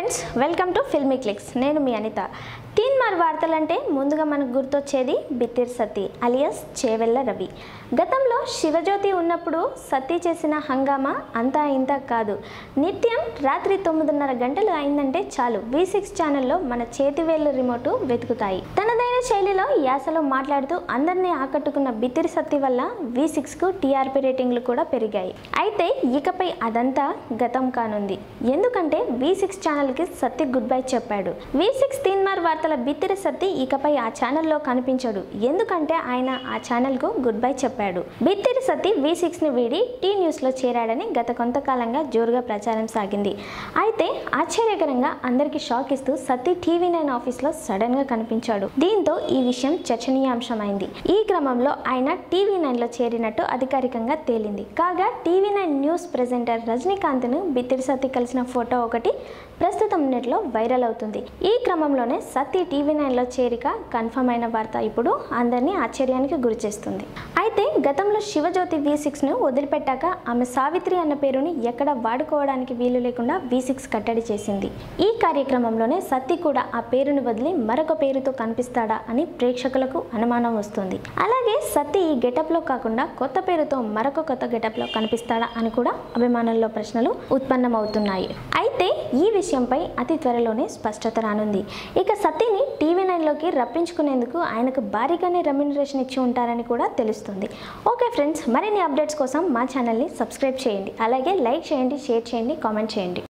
friends welcome to filmy clicks నేను మీ Anitha Teenmaar వార్తలంటే ముందుగా మనకు గుర్తొచ్చేది బిత్తిర్ సతీ అలియస్ చేవెళ్ళ రవి గతంలో శివజ్యోతి ఉన్నప్పుడు సతీ చేసిన హంగామా అంతా ఇంత కాదు నిత్యం రాత్రి తొమ్మిదిన్నర గంటలు అయిందంటే చాలు వి సిక్స్ ఛానల్లో మన చేతివేళ్ళ రిమోటు వెతుకుతాయి తనదైన శైలిలో యాసలో మాట్లాడుతూ అందరినీ ఆకట్టుకున్న బిత్తిరి సత్తి వల్ల వి సిక్స్కు టీఆర్పీ రేటింగ్లు కూడా పెరిగాయి అయితే ఇకపై అదంతా గతం కానుంది ఎందుకంటే వి సిక్స్ ఛానల్కి సత్తి గుడ్ బై చెప్పాడు వి సిక్స్ తీన్మార్ వార్తల బిత్తిరి సత్తి ఇకపై ఆ ఛానల్లో కనిపించడు ఎందుకంటే ఆయన ఆ ఛానల్కు గుడ్ బై చెప్పాడు బిత్తిరి సత్తి వి సిక్స్ని వీడి టీ న్యూస్లో చేరాడని గత కొంతకాలంగా జోరుగా ప్రచారం సాగింది అయితే ఆశ్చర్యకరంగా అందరికీ షాక్ ఇస్తూ సత్తి టీవీ నైన్ ఆఫీస్లో సడన్గా కనిపించాడు దీంతో ఈ విషయం చర్చనీయాంశమైంది ఈ క్రమంలో ఆయన టీవీ నైన్లో చేరినట్టు అధికారికంగా తేలింది కాగా టీవీ నైన్ న్యూస్ ప్రెజెంటర్ రజనీకాంత్ను బిత్తిరి సత్తి కలిసిన ఫోటో ఒకటి ప్రస్తుతం నెట్లో వైరల్ అవుతుంది ఈ క్రమంలోనే సత్తి టీవీ నైన్లో చేరిక కన్ఫర్మ్ అయిన వార్త ఇప్పుడు అందరినీ ఆశ్చర్యానికి గురిచేస్తుంది అయితే గతంలో శివజ్యోతి వి సిక్స్ను వదిలిపెట్టాక ఆమె సావిత్రి అన్న పేరుని ఎక్కడ వాడుకోవడానికి వీలు లేకుండా వి సిక్స్ కట్టడి చేసింది ఈ కార్యక్రమంలోనే సత్తి కూడా ఆ పేరును వదిలి మరొక పేరుతో కనిపిస్తాడా అని ప్రేక్షకులకు అనుమానం వస్తుంది అలాగే సత్తి ఈ గెటప్లో కాకుండా కొత్త పేరుతో మరొక కొత్త గెటప్లో కనిపిస్తాడా అని కూడా అభిమానుల్లో ప్రశ్నలు ఉత్పన్నమవుతున్నాయి అయితే ఈ విషయంపై అతి త్వరలోనే స్పష్టత రానుంది ఇక సత్తిని టీవీ నైన్లోకి రప్పించుకునేందుకు ఆయనకు భారీగానే రెమ్యునరేషన్ ఇచ్చి ఉంటారని కూడా తెలుస్తుంది ఓకే ఫ్రెండ్స్ మరిన్ని అప్డేట్స్ కోసం మా ఛానల్ని సబ్స్క్రైబ్ చేయండి అలాగే లైక్ చేయండి షేర్ చేయండి కామెంట్ చేయండి